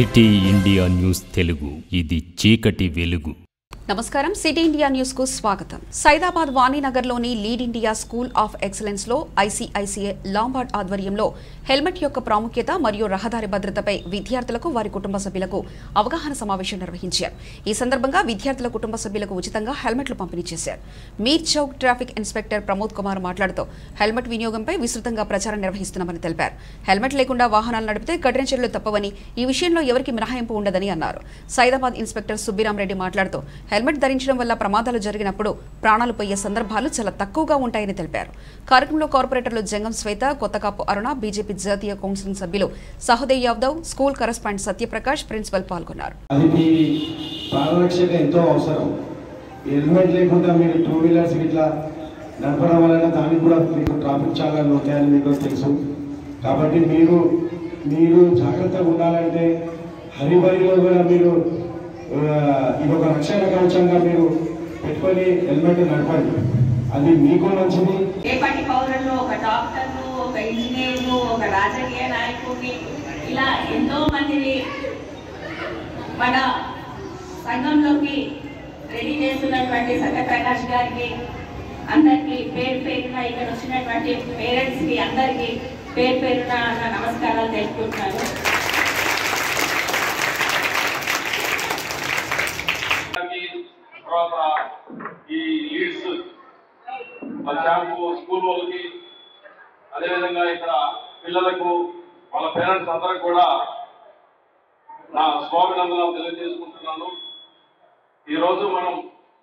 City India news Telugu ఇది చీకటి వెలుగు నమస్కారం సిటీ ఇండియా న్యూస్ కు స్వాగతం సైదాబాద్ వాణినగర్లోని lead India school of excellence లో ఐసీఐసీఏ లాంబార్డ్ ఆధ్వర్యంలో హెల్మెట్ యొక్క ప్రాముఖ్యత మరియు రహదారి భద్రతపై విద్యార్థులకు వారి కుటుంబ సభ్యులకు అవగాహన సమావేశం నిర్వహించారు ఈ సందర్భంగా విద్యార్థుల కుటుంబ సభ్యులకు ఉచితంగా హెల్మెట్లు పంపిణీ చేశారు మీర్ చౌక్ ట్రాఫిక్ ఇన్స్పెక్టర్ ప్రమోద్ కుమార్ మాట్లాడుతూ హెల్మెట్ వినియోగంపై విస్తృతంగా ప్రచారం నిర్వహిస్తున్నామని తెలిపారు హెల్మెట్ లేకుండా వాహనాలు నడిపితే కఠిన చర్యలు తప్పవని ఈ విషయంలో ఎవరికి మినహాయింపు ఉండదని అన్నారు సైదాబాద్ ఇన్స్పెక్టర్ సుబ్బిరాం రెడ్డి మాట్లాడుతూ హెల్మెట్ ధరించడం వల్ల ప్రమాదాలు జరిగినప్పుడు ప్రాణాలు పోయే సందర్భాలు చాలా తక్కువగా ఉంటాయని తెలిపారు కార్యక్రమంలో కార్పొరేటర్లు జంగం శ్వేత కొత్తకాపు అరుణ బీజేపీ జాతీయ కౌన్సిల్ సభ్యులు Sahoday Yadav school correspondent Satyaprakash principal పాల్గొన్నారు అది మీ ప్రాణరక్షక ఎంతో అవసరం ఈ హెల్మెట్ లేకుండా మీరు టూ వీలర్స్ ఇట్లా నడపడం వలన దానికి కూడా మీకు ట్రాఫిక్ చాలా ఉంటాయని మీకు తెలుసు కాబట్టి మీరు మీరు జాగ్రత్తగా ఉండాలంటే హరిబరిలో కూడా మీరు ఆ, ఇది ఒక రక్షణ కవచంగా మీరు పెట్టుకొని హెల్మెట్ నడపండి అది మీకు మంచిది రేపటి పౌరులు ఒక డాక్టర్ను ఒక ఇంజనీర్ను ఒక రాజకీయ నాయకుడిని ఇలా ఎంతో మందిని మన సంఘంలోకి రెడీ చేస్తున్నటువంటి సత్యప్రకాష్ గారికి అందరికీ పేరు పేరున ఇక్కడ వచ్చినటువంటి పేరెంట్స్కి అందరికీ పేరు పేరున నా నమస్కారాలు తెలుపుకుంటున్నాను ఈ తర్వాత ఈ లీడ్స్ ఆ క్యాంపు స్కూల్ వాళ్ళకి అదేవిధంగా ఇక్కడ పిల్లలకు వాళ్ళ పేరెంట్స్ అందరికి కూడా నా స్వామినందనాలు తెలియజేసుకుంటున్నాను ఈరోజు మనం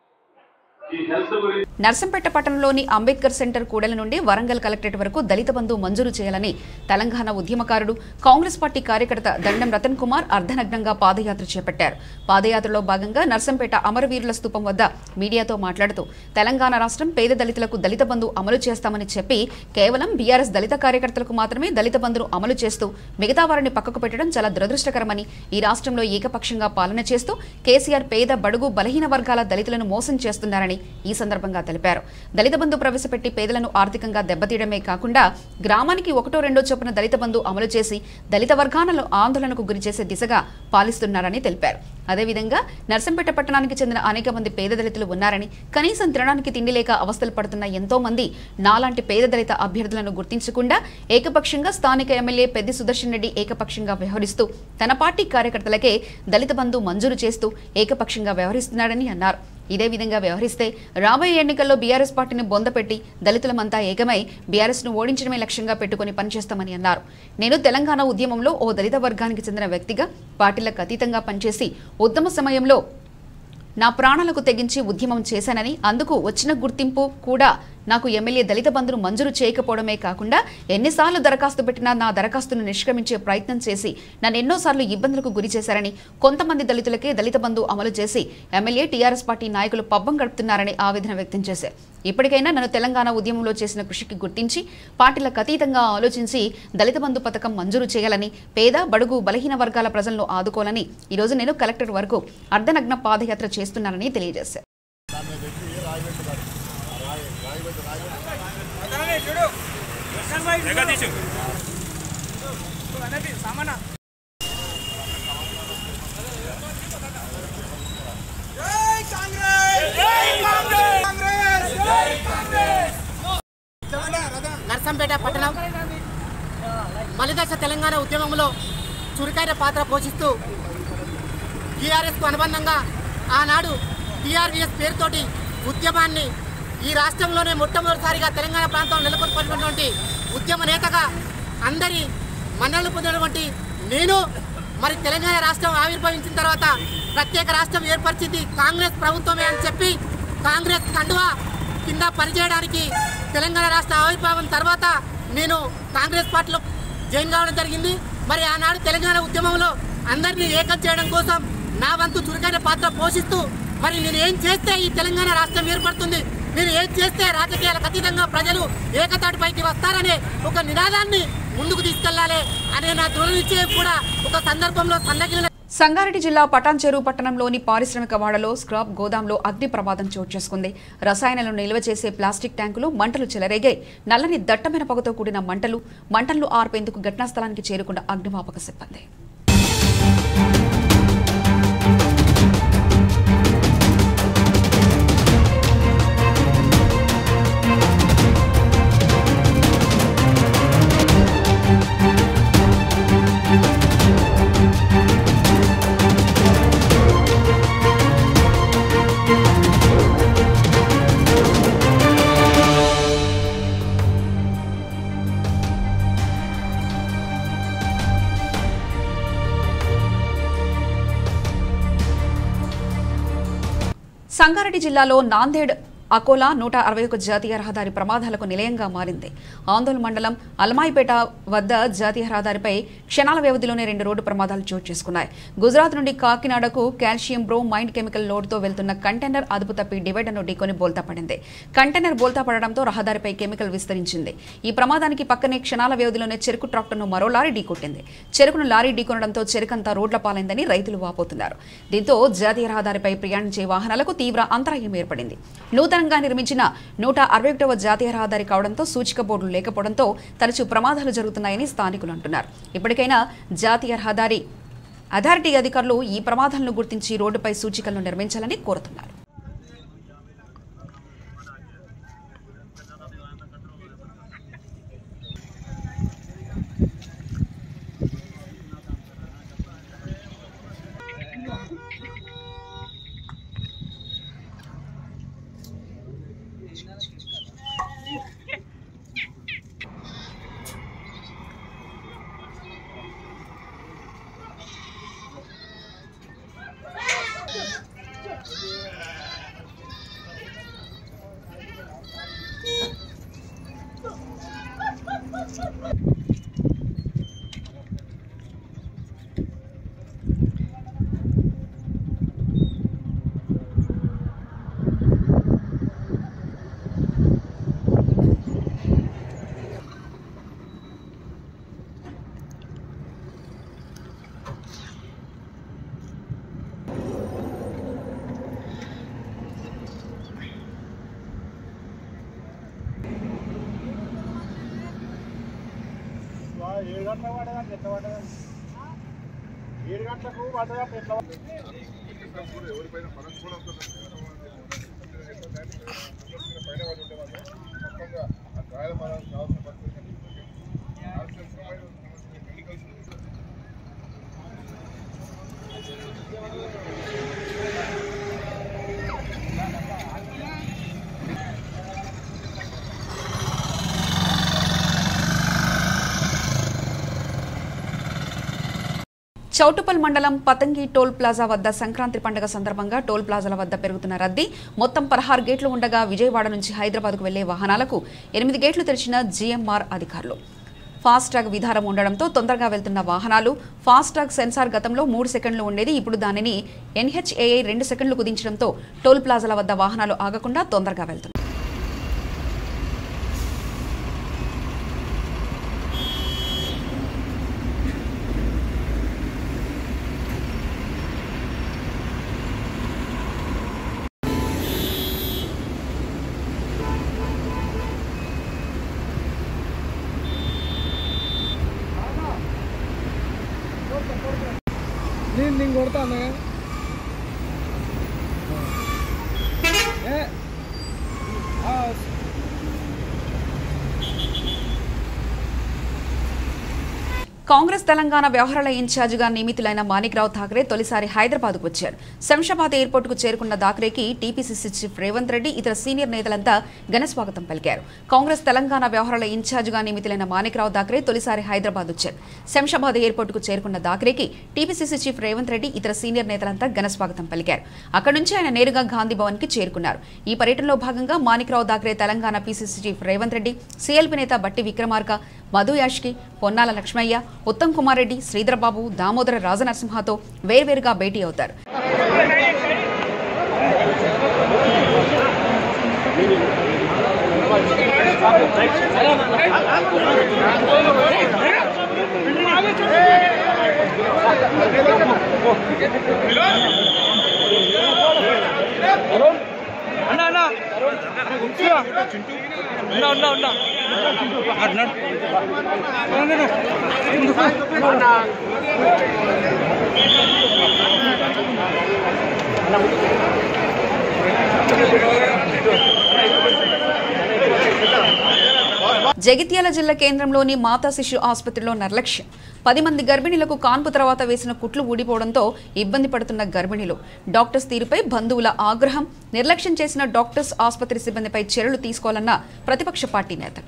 ఈ హెల్త్ గురించి నర్సంపేట పట్టణంలోని అంబేద్కర్ సెంటర్ కూడల నుండి వరంగల్ కలెక్టరేట్ వరకు దళిత బంధు మంజూరు చేయాలని తెలంగాణ ఉద్యమకారుడు కాంగ్రెస్ పార్టీ కార్యకర్త దండం రతన్ కుమార్ అర్ధనగ్నంగా పాదయాత్ర చేపట్టారు పాదయాత్రలో భాగంగా నర్సంపేట అమరవీరుల స్తూపం వద్ద మీడియాతో మాట్లాడుతూ తెలంగాణ రాష్ట్రం పేద దళితులకు దళిత బంధు అమలు చేస్తామని చెప్పి కేవలం బీఆర్ఎస్ దళిత కార్యకర్తలకు మాత్రమే దళిత బంధును అమలు చేస్తూ మిగతా వారిని పక్కకు పెట్టడం చాలా దురదృష్టకరమని ఈ రాష్ట్రంలో ఏకపక్షంగా పాలన చేస్తూ కేసీఆర్ పేద బడుగు బలహీన వర్గాల దళితులను మోసం చేస్తున్నారని ఈ సందర్భంగా తెలిపారు దళిత బంధు ప్రవేశపెట్టి పేదలను ఆర్థికంగా దెబ్బతీయడమే కాకుండా గ్రామానికి ఒకటో రెండో చొప్పున దళిత బంధు అమలు చేసి దళిత వర్గాలను ఆందోళనకు గురిచేసే దిశగా పాలిస్తున్నారని తెలిపారు అదేవిధంగా నర్సంపేట పట్టణానికి చెందిన అనేక మంది పేద దళితులు ఉన్నారని కనీసం తినడానికి తిండి లేక అవస్థలు పడుతున్న ఎంతో మంది నాలాంటి పేద దళిత అభ్యర్థులను గుర్తించకుండా ఏకపక్షంగా స్థానిక ఎమ్మెల్యే పెద్ది సుదర్శన్ రెడ్డి ఏకపక్షంగా వ్యవహరిస్తూ తన పార్టీ కార్యకర్తలకే దళిత బంధు మంజూరు చేస్తూ ఏకపక్షంగా వ్యవహరిస్తున్నారని అన్నారు ఇదే విధంగా వ్యవహరిస్తే రాబోయే ఎన్నికల్లో బీఆర్ఎస్ పార్టీని బొందపెట్టి దళితులమంతా ఏకమై బీఆర్ఎస్ ను ఓడించడమే లక్ష్యంగా పెట్టుకుని పనిచేస్తామని అన్నారు నేను తెలంగాణ ఉద్యమంలో ఓ దళిత వర్గానికి చెందిన వ్యక్తిగా పార్టీలకు అతీతంగా పనిచేసి ఉద్యమ సమయంలో నా ప్రాణాలకు తెగించి ఉద్యమం చేశానని అందుకు వచ్చిన గుర్తింపు కూడా నాకు ఎమ్మెల్యే దళిత బంధును మంజూరు చేయకపోవడమే కాకుండా ఎన్నిసార్లు దరఖాస్తు పెట్టినా నా దరఖాస్తును నిష్క్రమించే ప్రయత్నం చేసి నన్ను ఎన్నోసార్లు ఇబ్బందులకు గురి చేశారని కొంతమంది దళితులకే దళిత బంధు అమలు చేసి ఎమ్మెల్యే టీఆర్ఎస్ పార్టీ నాయకులు పబ్బం గడుపుతున్నారని ఆవేదన వ్యక్తం చేశారు ఇప్పటికైనా నన్ను తెలంగాణ ఉద్యమంలో చేసిన కృషికి గుర్తించి పార్టీలకు అతీతంగా ఆలోచించి దళిత బంధు పథకం మంజూరు చేయాలని పేద బడుగు బలహీన వర్గాల ప్రజలను ఆదుకోవాలని ఈరోజు నేను కలెక్టర్ వరకు అర్ధనగ్న పాదయాత్ర చేస్తున్నానని తెలియజేశారు నర్సంపేట పట్టణం మలిదశ తెలంగాణ ఉద్యమంలో చురుకైన పాత్ర పోషిస్తూ టీఆర్ఎస్కు అనుబంధంగా ఆనాడు టీఆర్వీఎస్ పేరుతోటి ఉద్యమాన్ని ఈ రాష్ట్రంలోనే మొట్టమొదటిసారిగా తెలంగాణ ప్రాంతంలో నెలకొల్పినటువంటి ఉద్యమ నేతగా అందరి మన్నలు పొందినటువంటి నేను మరి తెలంగాణ రాష్ట్రం ఆవిర్భవించిన తర్వాత ప్రత్యేక రాష్ట్రం ఏర్పరిచింది కాంగ్రెస్ ప్రభుత్వమే అని చెప్పి కాంగ్రెస్ కండువా కింద పనిచేయడానికి తెలంగాణ రాష్ట్ర ఆవిర్భావం తర్వాత నేను కాంగ్రెస్ పార్టీలో జాయిన్ కావడం జరిగింది మరి ఆనాడు తెలంగాణ ఉద్యమంలో అందరినీ ఏకం చేయడం కోసం నా వంతు చురుకైన పాత్ర పోషిస్తూ మరి నేను ఏం చేస్తే ఈ తెలంగాణ రాష్ట్రం ఏర్పడుతుంది నేను ఏం చేస్తే రాజకీయాలకు అతీతంగా ప్రజలు ఏకతాటిపైకి వస్తారనే ఒక నినాదాన్ని ముందుకు తీసుకెళ్లాలి అనే నా దృఢ నిశ్చయం కూడా ఒక సందర్భంలో సన్నగిలిన సంగారెడ్డి జిల్లా పటాన్చెరు పట్టణంలోని పారిశ్రామిక వాడలో స్క్రాప్ గోదాంలో అగ్ని ప్రమాదం చోటు చేసుకుంది రసాయనాలను నిల్వ చేసే ప్లాస్టిక్ ట్యాంకులు మంటలు చెలరేగాయి నల్లని దట్టమైన పొగతో కూడిన మంటలు మంటలను ఆర్పేందుకు ఘటనా స్థలానికి చేరుకున్న అగ్నిమాపక సిబ్బంది సంగారెడ్డి జిల్లాలో నాందేడ్ అకోలా నూట అరవై ఒక జాతీయ రహదారి ప్రమాదాలకు నిలయంగా మారింది ఆందోళన మండలం అల్మాయిపేట వద్ద జాతీయ రహదారిపై క్షణాల వ్యవధిలోనే రెండు రోడ్డు ప్రమాదాలు చోటు చేసుకున్నాయి గుజరాత్ నుండి కాకినాడకు కాల్షియం బ్రో మైండ్ కెమికల్ లోడ్తో వెళ్తున్న కంటైనర్ అదుపు తప్పి డివైడర్ను ఢీకొని బోల్తా పడింది కంటైనర్ బోల్తా పడడంతో రహదారిపై కెమికల్ విస్తరించింది ఈ ప్రమాదానికి పక్కనే క్షణాల వ్యవధిలోనే చెరుకు ట్రాక్టర్ను మరో లారీ ఢీకొట్టింది చెరుకును లారీ ఢీకొనడంతో చెరుకంతా రోడ్ల పాలైందని రైతులు వాపోతున్నారు దీంతో జాతీయ రహదారిపై ప్రయాణించే వాహనాలకు తీవ్ర అంతరాయం ఏర్పడింది నూతనంగా నిర్మించిన నూట అరవై ఒకటవ జాతీయ రహదారి కావడంతో సూచిక బోర్డులు లేకపోవడంతో తరచూ ప్రమాదాలు జరుగుతున్నాయని స్థానికులు అంటున్నారు ఇప్పటికైనా జాతీయ రహదారి అథారిటీ అధికారులు ఈ ప్రమాదాలను గుర్తించి రోడ్డుపై సూచికలను నిర్మించాలని కోరుతున్నారు ఏడు గంటలకు పడదండి ఎట్లా పడదండి ఏడు గంటలకు పడదండి ఎట్లా చౌటుపల్ మండలం పతంగి టోల్ ప్లాజా వద్ద సంక్రాంతి పండుగ సందర్భంగా టోల్ ప్లాజాల వద్ద పెరుగుతున్న రద్దీ మొత్తం పదహారు గేట్లు ఉండగా విజయవాడ నుంచి హైదరాబాద్కు వెళ్లే వాహనాలకు ఎనిమిది గేట్లు తెరిచిన జీఎంఆర్ అధికారులు ఫాస్టాగ్ విధానం ఉండడంతో తొందరగా వెళ్తున్న వాహనాలు ఫాస్టాగ్ సెన్సార్ గతంలో మూడు సెకండ్లు ఉండేది ఇప్పుడు దానిని ఎన్హెచ్ఏఐ రెండు సెకండ్లు కుదించడంతో టోల్ ప్లాజాల వద్ద వాహనాలు ఆగకుండా తొందరగా వెళ్తున్నాయి నేను నేను కొడతా అన్నయ్య ఏ ఆ, కాంగ్రెస్ తెలంగాణ వ్యవహారాల ఇన్ఛార్జిగా నియమితులైన మాణిక్రావు ఠాకరే తొలిసారి హైదరాబాద్కు వచ్చారు శంషాబాద్ ఎయిర్పోర్టుకు చేరుకున్న ఠాకరేకి టీపీసీసీ చీఫ్ రేవంత్ రెడ్డి ఇతర సీనియర్ నేతలంతా ఘన స్వాగతం పలికారు కాంగ్రెస్ తెలంగాణ వ్యవహారాల ఇన్ఛార్జిగా నియమితులైన మాణిక్రావు ఠాకరే తొలిసారి హైదరాబాద్ వచ్చారు శంషాబాద్ ఎయిర్పోర్టుకు చేరుకున్న ఠాకరేకి టీపీసీసీ చీఫ్ రేవంత్ రెడ్డి ఇతర సీనియర్ నేతలంతా ఘన స్వాగతం పలికారు అక్కడి నుంచి ఆయన నేరుగా గాంధీ భవన్ కి చేరుకున్నారు ఈ పర్యటనలో భాగంగా Manikrao Thackeray Telangana PCC chief Revanth Reddy CLP నేత బట్టి విక్రమార్క మధు యాష్కి పొన్నాల లక్ష్మయ్య ఉత్తమ్ కుమార్ రెడ్డి శ్రీధరబాబు దామోదర రాజనరసింహతో వేర్వేరుగా భేటీ అవుతారు అన్న అన్న ఉన్నా ఉన్నా ఉన్నా జగిత్యాల జిల్లా కేంద్రంలోని మాతా శిశు ఆసుపత్రిలో నిర్లక్ష్యం పది మంది గర్భిణీలకు కాన్పు తర్వాత వేసిన కుట్లు ఊడిపోవడంతో ఇబ్బంది పడుతున్న గర్భిణీలు డాక్టర్స్ తీరుపై బంధువుల ఆగ్రహం నిర్లక్ష్యం చేసిన డాక్టర్స్ ఆసుపత్రి సిబ్బందిపై చర్యలు తీసుకోవాలన్న ప్రతిపక్ష పార్టీ నేతలు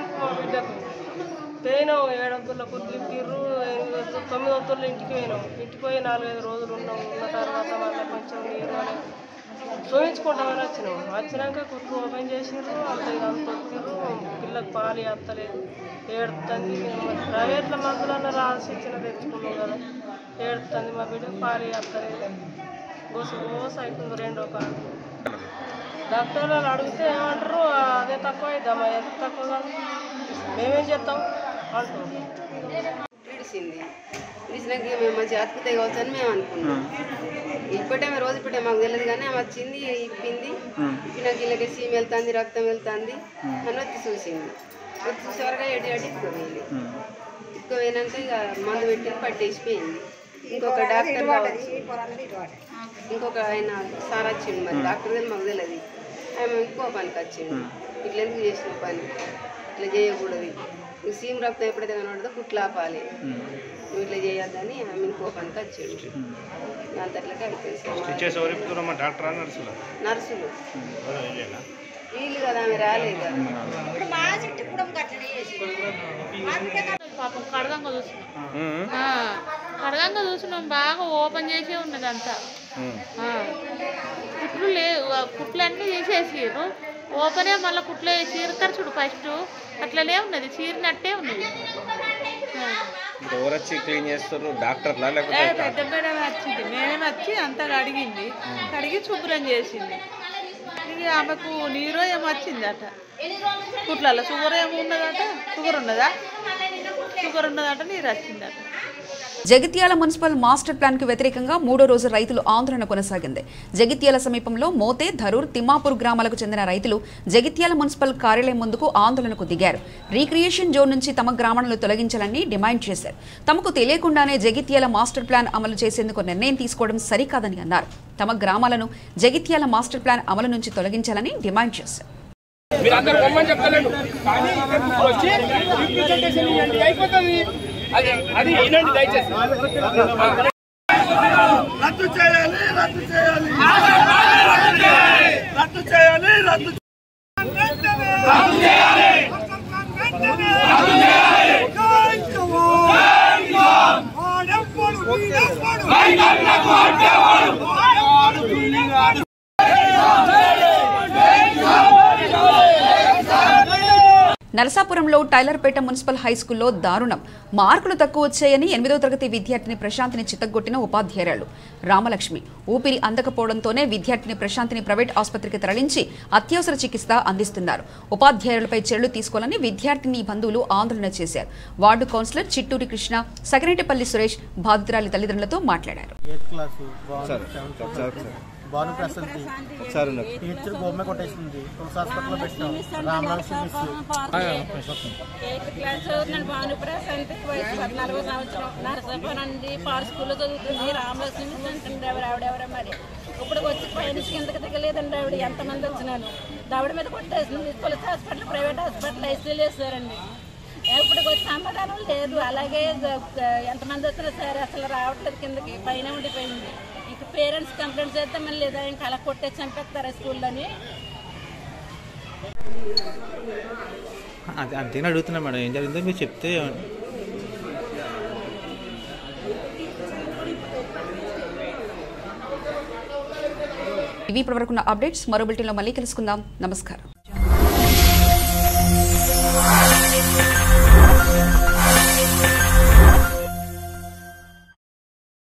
పోయినాం ఏడంతుల్లో కుదిరిపిర్రు తొమ్మిది వంతుల్లో ఇంటికి పోయినాం ఇంటికి పోయి నాలుగైదు రోజులు ఉన్నాం ఉన్న తర్వాత వాళ్ళ కొంచెం నీరు అని చూపించుకుంటామని వచ్చినాం వచ్చినాక కుట్లు ఓపెన్ చేసిర్రు అంత ఇదంతా తొక్కిర్రు పిల్లకి పాలు ఎత్తలేదు ఏడుతుంది ప్రైవేట్ల మందులన్న రాసి ఇచ్చిన తెచ్చుకున్నాం కదా ఏడుతుంది మా బిడ్డ పాలు ఎత్తలేదు గోసు గోసు అవుతుంది రెండో కాదు డాక్టర్ వాళ్ళు అడిగితే ఏమంటారు అదే తక్కువ అవుతామా ఎంత తక్కువ కాదు మేమేం చేస్తాం అంటారు పిలిచింది పిలిచినాక ఇక మేము మంచిగా అతుకుతాయి కావచ్చు అని మేము అనుకున్నాం ఇప్పటే రోజు ఇప్పటే మాకు తెలియదు కానీ ఆమె వచ్చింది ఇప్పింది ఇప్పినాక ఇళ్ళకి సీమ్ వెళ్తుంది రక్తం వెళ్తుంది అని వచ్చి చూసింది వచ్చి చూసే వరకు ఎడి అడి ఇక్కుపోయింది ఇక్కుపోయినాక ఇక మందు పెట్టి పట్టేసిపోయింది ఇంకొక డాక్టర్ కావచ్చు ఇంకొక ఆయన సార్ వచ్చిండు మరి డాక్టర్ దగ్గర మాకు తెలియదు ఆమె ఇంకో పనికి వచ్చిండు ఇట్లా ఎందుకు చేసిన పని ఇట్లా చేయకూడదు నువ్వు సీమ్ రక్తం ఎప్పుడైతే కనబడదో కుట్లు ఆపాలి నువ్వు ఇట్లా చేయొద్దని ఆమె ఇంకో పనికి వచ్చిండు అంతట్లకే అయిపోయింది డాక్టర్ నర్సులా నర్సులు వీళ్ళు కదా ఆమె రాలేదు కదా పాపం కడగంగా చూసినాం ఆ, కడగంగా చూసినాం బాగా ఓపెన్ చేసే ఉన్నది అంతా ఆ. కుట్లు లేవు ఆ కుట్లు అన్నీ తీసేసిర్రు ఓపెనే మళ్ళీ కుట్లు చీరుతారు చూడు ఫస్ట్ అట్లనే ఉన్నది చీరినట్టే ఉన్నది ఆ. ఎవరు వచ్చి క్లీన్ చేస్తారు డాక్టర్లా ఏ, లేకపోతే పెద్ద మేడం వచ్చింది మేమే వచ్చి అంతా కడిగింది కడిగి శుభ్రం చేసింది ఇక ఆమెకు నీరు ఏమో వచ్చింది అట కుట్లలో షుగర్ ఏమో ఉన్నదట షుగర్ ఉన్నదా షుగర్ ఉన్నదట నీరు వచ్చిందట జగిత్యాల మున్సిపల్ మాస్టర్ ప్లాన్ కు వ్యతిరేకంగా మూడో రోజు రైతులు ఆందోళన కొనసాగింది జగిత్యాల సమీపంలో మోతే ధరూర్ తిమ్మాపూర్ గ్రామాలకు చెందిన రైతులు జగిత్యాల మున్సిపల్ కార్యాలయం ముందుకు ఆందోళనకు దిగారు రీక్రియేషన్ జోన్ నుంచి తమ గ్రామాలను తొలగించాలని డిమాండ్ చేశారు తమకు తెలియకుండానే జగిత్యాల మాస్టర్ ప్లాన్ అమలు చేసేందుకు నిర్ణయం తీసుకోవడం సరికాదని అన్నారు తమ గ్రామాలను జగిత్యాల మాస్టర్ ప్లాన్ అమలు నుంచి తొలగించాలని డిమాండ్ చేశారు మీరందరూ బొమ్మని చెప్తలేను కానీ వచ్చి రిప్రజెంటేషన్ ఇవ్వండి అయిపోతుంది అది అది వినండి దయచేసి రద్దు చేయాలి రద్దు చేయాలి రద్దు చేయాలి రద్దు నరసాపురంలో టైలర్పేట మున్సిపల్ హై స్కూల్లో దారుణం మార్కులు తక్కువ వచ్చాయని ఎనిమిదో తరగతి విద్యార్థిని ప్రశాంతిని చిత్తగొట్టిన ఉపాధ్యాయురాలు రామలక్ష్మి ఊపిరి అందకపోవడంతోనే విద్యార్థిని ప్రశాంతిని ప్రైవేట్ ఆసుపత్రికి తరలించి అత్యవసర చికిత్స అందిస్తున్నారు ఉపాధ్యాయులపై చర్యలు తీసుకోవాలని విద్యార్థిని బంధువులు ఆందోళన చేశారు వార్డు కౌన్సిలర్ చిట్టూరి కృష్ణ సగనేటిపల్లి సురేష్ బాధితురాలి తల్లిదండ్రులతో మాట్లాడారు eighth class sir sir sir Bhanu Prasanthi ఒకసారి ఉన్నారు. టీచర్ గోమె కొట్టేసింది తులసి హాస్పిటల్లో పెట్టాం రామలక్ష్మి మిస్ ఎయిత్ క్లాస్ చదువుతున్నాను భానుప్రశాంతి వయసు పద్నాలుగో సంవత్సరం నరసాపురం నుండి పార్ స్కూల్లో చదువుతుంది రామలక్ష్మి అంటుంది ఆవిడ ఆవిడెవరో మరి ఇప్పుడు వచ్చి పైన కిందకి దిగలేదండి ఆవిడ ఎంతమంది వచ్చినాను దావిడ మీద కొట్టేసింది తులసి హాస్పిటల్ ప్రైవేట్ హాస్పిటల్ ఐసీలు వేసారండి ఇప్పుడు వచ్చి సమాధానం లేదు అలాగే జ- ఎంతమంది వచ్చినా సరే అసలు రావట్లేదు కిందకి పైన ఉండిపోయింది ఇంక పేరెంట్స్ కంప్లైంట్ చేస్తే మళ్ళీ లేదా ఇంకా అలా కొట్టేసి చంపేస్తారా స్కూల్లోని అదే అంతేనా అడుగుతున్నా మేడం ఏం జరిగిందో మీరు చెప్తే ఇవి ఇప్పటివరకున్న అప్డేట్స్ మరో బులెటిన్లో మళ్ళీ కలుసుకుందాం నమస్కారం